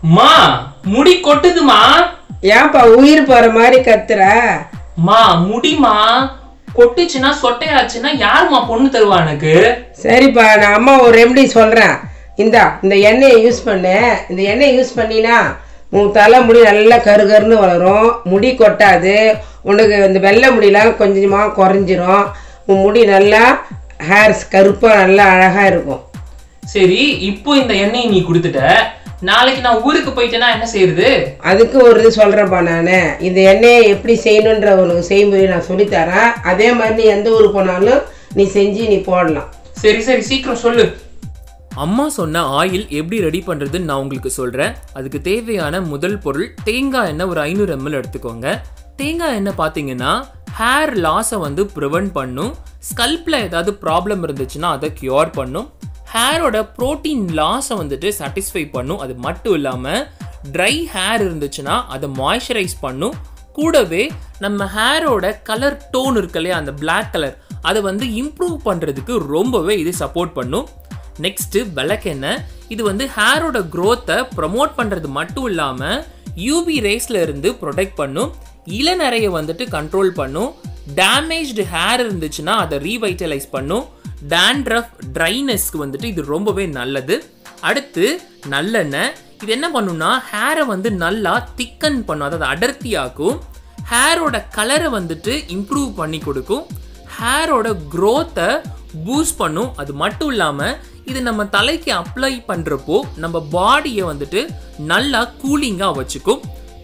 மா முடி கொட்டுதுமா ஏன்பா உயிர் போற மாதிரி கத்துற மா முடிமா கொட்டுச்சுன்னா சொட்டையாச்சுன்னா யாரும்மா பொண்ணு தருவா எனக்கு சரிப்பா நான் அம்மா ஒரு ரெமெடி சொல்றேன் இந்தா இந்த எண்ணெயை யூஸ் பண்ணு இந்த எண்ணெயை யூஸ் பண்ணினா உன் தலை முடி நல்லா கரு கருன்னு வளரும் முடி கொட்டாது உனக்கு இந்த வெள்ளை முடியெல்லாம் கொஞ்சமாக குறைஞ்சிரும் உன் முடி நல்லா ஹேர்ஸ் கருப்பாக நல்லா அழகாக இருக்கும் சரி இப்போ இந்த எண்ணெயை நீ கொடுத்துட்ட நாளைக்கு நான் ஊருக்கு போயிட்டேன்னா என்ன செய்யறது அதுக்கு ஒரு இது சொல்கிறேன்ப்பா நான் இந்த எண்ணெயை எப்படி செய்யணுன்ற உனக்கு செய்முறை நான் சொல்லித்தரேன் அதே மாதிரி நீ எந்த ஊருக்கு போனாலும் நீ செஞ்சு நீ போடலாம் சரி சரி சீக்கிரம் சொல்லு அம்மா சொன்ன ஆயில் எப்படி ரெடி பண்ணுறதுன்னு நான் உங்களுக்கு சொல்கிறேன் அதுக்கு தேவையான முதல் பொருள் தேங்காய் எண்ணெய் ஒரு ஐநூறு எம்எல் எடுத்துக்கோங்க தேங்காய் எண்ணெய் பார்த்தீங்கன்னா ஹேர் லாஸை வந்து ப்ரிவென்ட் பண்ணும் ஸ்கல்ப்பில் ஏதாவது ப்ராப்ளம் இருந்துச்சுன்னா அதை க்யூர் பண்ணும் ஹேரோட ப்ரோட்டீன் லாஸை வந்துட்டு சாட்டிஸ்ஃபை பண்ணும் அது மட்டும் இல்லாமல் ட்ரை ஹேர் இருந்துச்சுன்னா அதை மாய்ஸ்சரைஸ் பண்ணும் கூடவே நம்ம ஹேரோட கலர் டோன் இருக்கு இல்லையா அந்த Black கலர் அதை வந்து இம்ப்ரூவ் பண்ணுறதுக்கு ரொம்பவே இது சப்போர்ட் பண்ணும் நெக்ஸ்ட்டு விளக்கெண்ணெய் இது வந்து ஹேரோட க்ரோத்தை ப்ரமோட் பண்ணுறது மட்டும் இல்லாமல் யூவி ரேஸ்ல இருந்து ப்ரொடெக்ட் பண்ணும் இளநரையை வந்துட்டு கண்ட்ரோல் பண்ணும் டேமேஜ்டு ஹேர் இருந்துச்சுன்னா அதை ரீவைட்டலைஸ் பண்ணும் டேண்ட்ரஃப் ட்ரைனஸ்க்கு வந்துட்டு இது ரொம்பவே நல்லது அடுத்து நல்லெண்ணெய் இது என்ன பண்ணும்னா ஹேரை வந்து நல்லா திக்கன் பண்ணும் அதாவது அடர்த்தியாக்கும் ஹேரோட கலரை வந்துட்டு இம்ப்ரூவ் பண்ணி கொடுக்கும் ஹேரோட க்ரோத்தை பூஸ்ட் பண்ணும் அது மட்டும் இல்லாமல் இது நம்ம தலைக்கு அப்ளை பண்ணுறப்போ நம்ம பாடியை வந்துட்டு நல்லா கூலிங்காக வச்சுக்கும்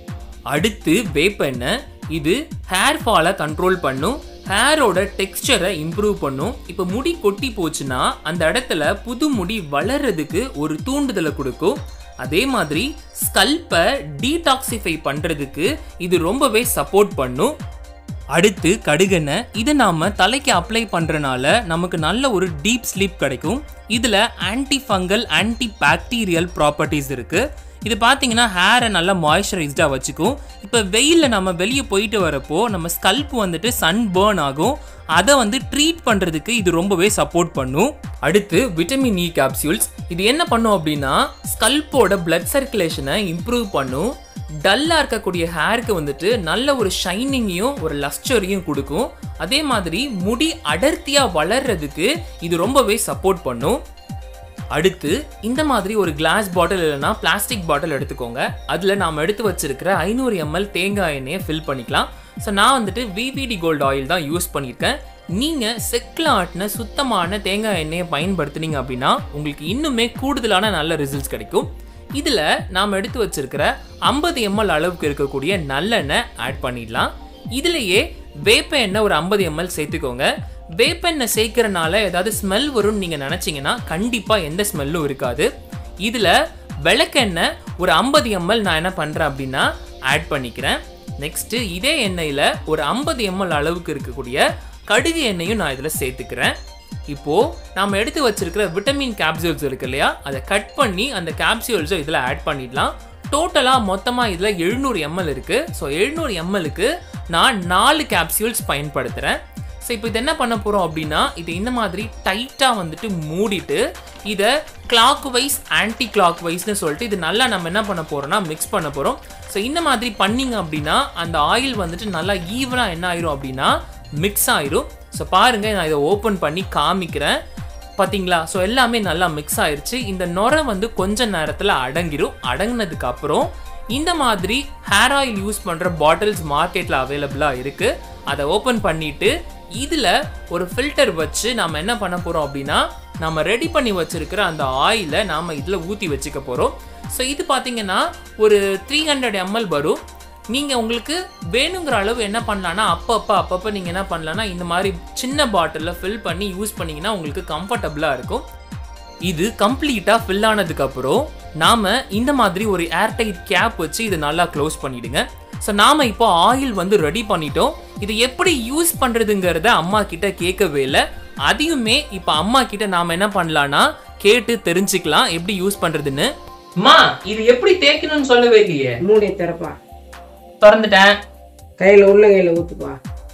அடுத்து வேப்பெண்ணெய் இது ஹேர் ஃபாலை கண்ட்ரோல் பண்ணும் ஹேரோட டெக்ஸ்சரை இம்ப்ரூவ் பண்ணும் இப்போ முடி கொட்டி போச்சுன்னா அந்த இடத்துல புது முடி வளர்றதுக்கு ஒரு தூண்டுதலை கொடுக்கும் அதே மாதிரி ஸ்கல்ப்பை டீடாக்சிஃபை பண்ணுறதுக்கு இது ரொம்பவே சப்போர்ட் பண்ணும் அடுத்து கடுகெண்ணெய் இதை நாம தலைக்கு அப்ளை பண்றனால நமக்கு நல்ல ஒரு டீப் ஸ்லீப் கிடைக்கும் இதுல anti fungal anti bacterial properties இருக்கு இது பார்த்தீங்கன்னா ஹேரை நல்லா மாய்ஸ்சரைஸ்டாக வச்சுக்கும் இப்போ வெயிலில் நம்ம வெளியே போயிட்டு வரப்போ நம்ம ஸ்கல்ப் வந்துட்டு சன் பேர்ன் ஆகும் அதை வந்து ட்ரீட் பண்ணுறதுக்கு இது ரொம்பவே சப்போர்ட் பண்ணும் அடுத்து விட்டமின் இ கேப்சியூல்ஸ் இது என்ன பண்ணும் அப்படின்னா ஸ்கல்ப்போட blood சர்க்குலேஷனை இம்ப்ரூவ் பண்ணும் டல்லாக இருக்கக்கூடிய ஹேருக்கு வந்துட்டு நல்ல ஒரு ஷைனிங்கையும் ஒரு லஸ்டரையும் கொடுக்கும் அதே மாதிரி முடி அடர்த்தியாக வளர்றதுக்கு இது ரொம்பவே சப்போர்ட் பண்ணும் அடுத்து இந்த மாதிரி ஒரு கிளாஸ் பாட்டில் இல்லைன்னா பிளாஸ்டிக் பாட்டில் எடுத்துக்கோங்க அதில் நாம் எடுத்து வச்சிருக்கிற ஐநூறு எம்எல் தேங்காய் எண்ணெயை ஃபில் பண்ணிக்கலாம் ஸோ நான் வந்துட்டு விவிடி கோல்டு ஆயில் தான் யூஸ் பண்ணியிருக்கேன் நீங்கள் செக்கில் ஆட்டின சுத்தமான தேங்காய் எண்ணெயை பயன்படுத்துனீங்க அப்படின்னா உங்களுக்கு இன்னுமே கூடுதலான நல்ல ரிசல்ட்ஸ் கிடைக்கும் இதில் நாம் எடுத்து வச்சிருக்கிற ஐம்பது எம்எல் அளவுக்கு இருக்கக்கூடிய நல்லெண்ணெய் ஆட் பண்ணிடலாம் இதுலேயே வேப்ப எண்ணெய் ஒரு ஐம்பது எம்எல் சேர்த்துக்கோங்க வேப்பெண்ணெய் சேர்க்கறனால ஏதாவது ஸ்மெல் வரும்னு நீங்கள் நினச்சிங்கன்னா கண்டிப்பாக எந்த ஸ்மெல்லும் இருக்காது இதில் விளக்கெண்ணெய் ஒரு ஐம்பது எம்எல் நான் என்ன பண்ணுறேன் அப்படின்னா ஆட் பண்ணிக்கிறேன் நெக்ஸ்ட்டு இதே எண்ணெயில் ஒரு ஐம்பது எம்எல் அளவுக்கு இருக்கக்கூடிய கடுகு எண்ணெயும் நான் இதில் சேர்த்துக்கிறேன் இப்போ நாம எடுத்து வச்சிருக்கிற விட்டமின் கேப்சூல்ஸ் இருக்கு இல்லையா அதை கட் பண்ணி அந்த கேப்சூல்ஸை இதில் ஆட் பண்ணிடலாம் டோட்டலாக மொத்தமாக இதில் எழுநூறு எம்எல் இருக்குது ஸோ எழுநூறு எம்எல்லுக்கு நான் நாலு கேப்சூல்ஸ் பயன்படுத்துகிறேன் ஸோ இப்போ இது என்ன பண்ண போகிறோம் அப்படின்னா இது இந்த மாதிரி டைட்டாக வந்துட்டு மூடிட்டு இதை கிளாக் வைஸ் ஆன்டி கிளாக் வைஸ்னு சொல்லிட்டு இது நல்லா நம்ம என்ன பண்ண போகிறோம்னா மிக்ஸ் பண்ண போகிறோம் ஸோ இந்த மாதிரி பண்ணீங்க அப்படின்னா அந்த ஆயில் வந்துட்டு நல்லா ஈவனாக என்ன ஆயிரும் அப்படின்னா மிக்ஸ் ஆயிரும் ஸோ பாருங்க நான் இதை ஓப்பன் பண்ணி காமிக்கிறேன் பாத்தீங்களா ஸோ எல்லாமே நல்லா மிக்ஸ் ஆயிருச்சு இந்த நுரை வந்து கொஞ்ச நேரத்தில் அடங்கிரும் அடங்கினதுக்கு அப்புறம் இந்த மாதிரி ஹேர் ஆயில் யூஸ் பண்ணுற பாட்டில்ஸ் மார்க்கெட்டில் அவைலபிளாக இருக்குது அதை ஓப்பன் பண்ணிட்டு இதில் ஒரு ஃபில்டர் வச்சு நம்ம என்ன பண்ண போகிறோம் அப்படின்னா நம்ம ரெடி பண்ணி வச்சிருக்கிற அந்த ஆயிலை நாம் இதில் ஊற்றி வச்சுக்க போகிறோம் ஸோ இது பார்த்தீங்கன்னா ஒரு த்ரீ ஹண்ட்ரட் எம்எல் வரும் நீங்கள் உங்களுக்கு வேணுங்கிற அளவு என்ன பண்ணலான்னா அப்பப்போ அப்பப்போ நீங்கள் என்ன பண்ணலான்னா இந்த மாதிரி சின்ன பாட்டிலில் ஃபில் பண்ணி யூஸ் பண்ணீங்கன்னா உங்களுக்கு கம்ஃபர்டபுளாக இருக்கும் இது கம்ப்ளீட்டாக ஃபில் ஆனதுக்கப்புறம் நாம் இந்த மாதிரி ஒரு ஏர்டைட் கேப் வச்சு இதை நல்லா க்ளோஸ் பண்ணிடுங்க ஸோ நாம் இப்போ ஆயில் வந்து ரெடி பண்ணிட்டோம் இது எப்படி யூஸ் பண்ணுறதுங்கிறத அம்மா கிட்ட கேட்கவே இல்லை அதையுமே இப்போ அம்மா கிட்ட நாம் என்ன பண்ணலான்னா கேட்டு தெரிஞ்சுக்கலாம் எப்படி யூஸ் பண்ணுறதுன்னு அம்மா இது எப்படி தேய்க்கணும்னு சொல்லவே இல்லையே மூடியை திறப்பா திறந்துட்டேன் கையில் உள்ளங்கையில் ஊற்றுப்பா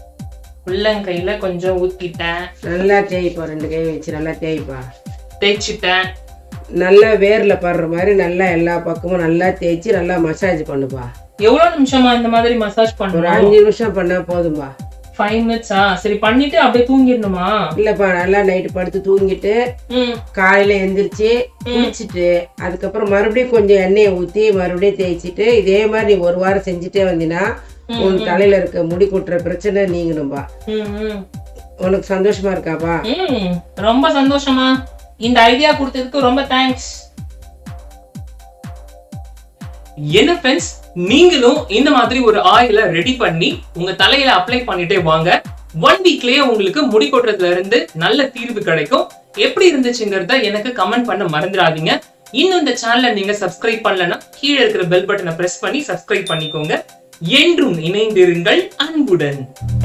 உள்ளங்கையில கொஞ்சம் ஊத்திட்டேன் நல்லா தேய்ப்பா ரெண்டு கை வச்சு நல்லா தேய்ப்பா தேய்ச்சிட்டேன் நல்லா வேரில் படுற மாதிரி நல்லா எல்லா பக்கமும் நல்லா தேய்ச்சி நல்லா மசாஜ் பண்ணுப்பா எவ்வளவு நிமிஷமா இந்த மாதிரி மசாஜ் ஒரு பண்ணணும் அஞ்சு நிமிஷம் பண்ணால் போதும்பா ஃபைவ் மினிட்ஸா சரி பண்ணிட்டு அப்படியே தூங்கிடணுமா இல்லைப்பா நல்லா நைட்டு படுத்து தூங்கிட்டு ம் காலையில் எந்திரிச்சு குளிச்சுட்டு அதுக்கப்புறம் மறுபடியும் கொஞ்சம் எண்ணெயை ஊற்றி மறுபடியும் தேய்ச்சிட்டு இதே மாதிரி நீ ஒரு வாரம் செஞ்சுட்டே வந்தீங்கன்னா உன் தலையில் இருக்க முடி கொட்டுற பிரச்சனை நீங்கணும்பா ம் ம் உனக்கு சந்தோஷமா இருக்காப்பா ம் ரொம்ப சந்தோஷமா இந்த ஐடியா கொடுத்ததுக்கு ரொம்ப தேங்க்ஸ் என்ன ஃப்ரெண்ட்ஸ் நீங்களும் இந்த மாதிரி ஒரு ஆயில ரெடி பண்ணி உங்க தலையில அப்ளை பண்ணிட்டே வாங்க ஒன் வீக்லயே உங்களுக்கு முடி கொட்டுறதுல இருந்து நல்ல தீர்வு கிடைக்கும் எப்படி இருந்துச்சுங்கிறத எனக்கு கமெண்ட் பண்ண மறந்துடாதீங்க இன்னும் இந்த சேனலை நீங்க சப்ஸ்கிரைப் பண்ணலன்னா கீழே இருக்கிற பெல் பட்டனை பிரஸ் பண்ணி சப்ஸ்கிரைப் பண்ணிக்கோங்க என்றும் இணைந்திருங்கள் அன்புடன்